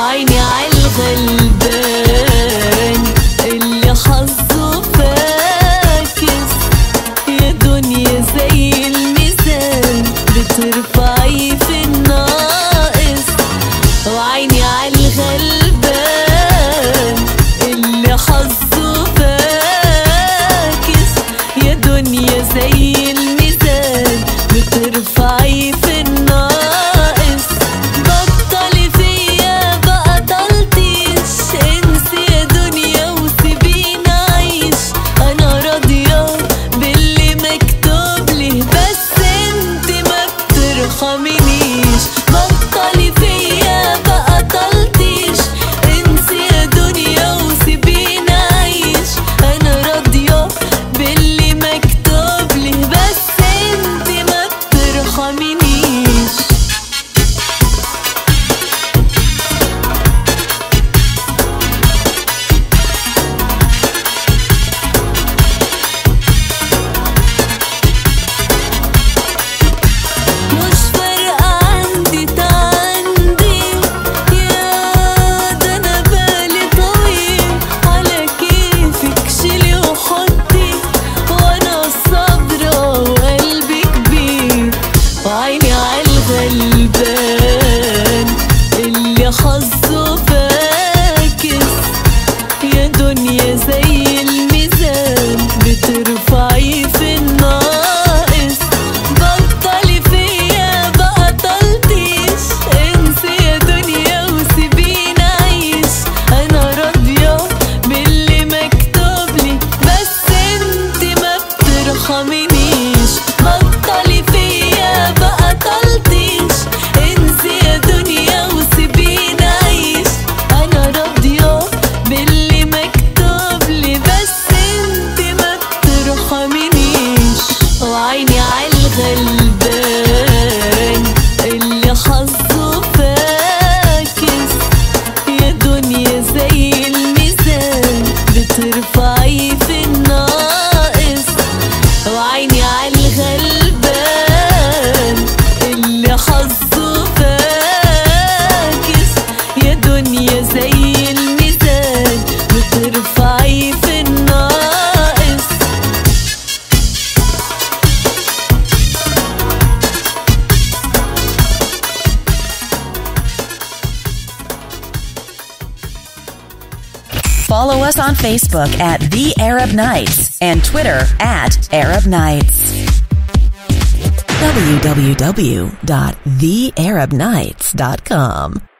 وعيني عالغلبان اللي حظه فاكس يا دنيا زي الميزان بترفعي في الناقص وعيني عالغلبان اللي حظه فاكس يا دنيا زي الميزان بترفعي في الناقص بطلي فيا بقى طلتيش انسي يا دنيا وسيبيني اعيش انا راضية باللي مكتوب لي بس انت ما بترحمنيش بطلي فيا بقى طلتيش انسي يا دنيا وسيبيني اعيش انا راضية باللي مكتوب لي بس انت ما بترحمنيش مش فارقة عندي تعندي يا ده أنا بالي طويل على كيفك شيلي وحطي وأنا صابرة وقلبي كبير وعيني عالغلبان اللي حظه فاكس يا دنيا زي الميزان بترفعي في الناقص بطلي فيا بقى طلتيش انسي يا دنيا وسيبيني اعيش انا راضية باللي مكتوب لي بس انت ما بترحمنيش بطلي فيا بقى طلتيش انسي يا دنيا وسيبيني اعيش انا راضية باللي مكتوب لي بس انت ما بترحمنيش وعيني عالغلبان اللي حظه فاكس يا دنيا زي الميزان بترفعي في الناقص وعيني عالغلبان اللي حظه فاكس يا دنيا زي الميزان بترفعي في الناقص Follow us on Facebook at The Arab Nights and Twitter at Arab Nights. www.thearabnights.com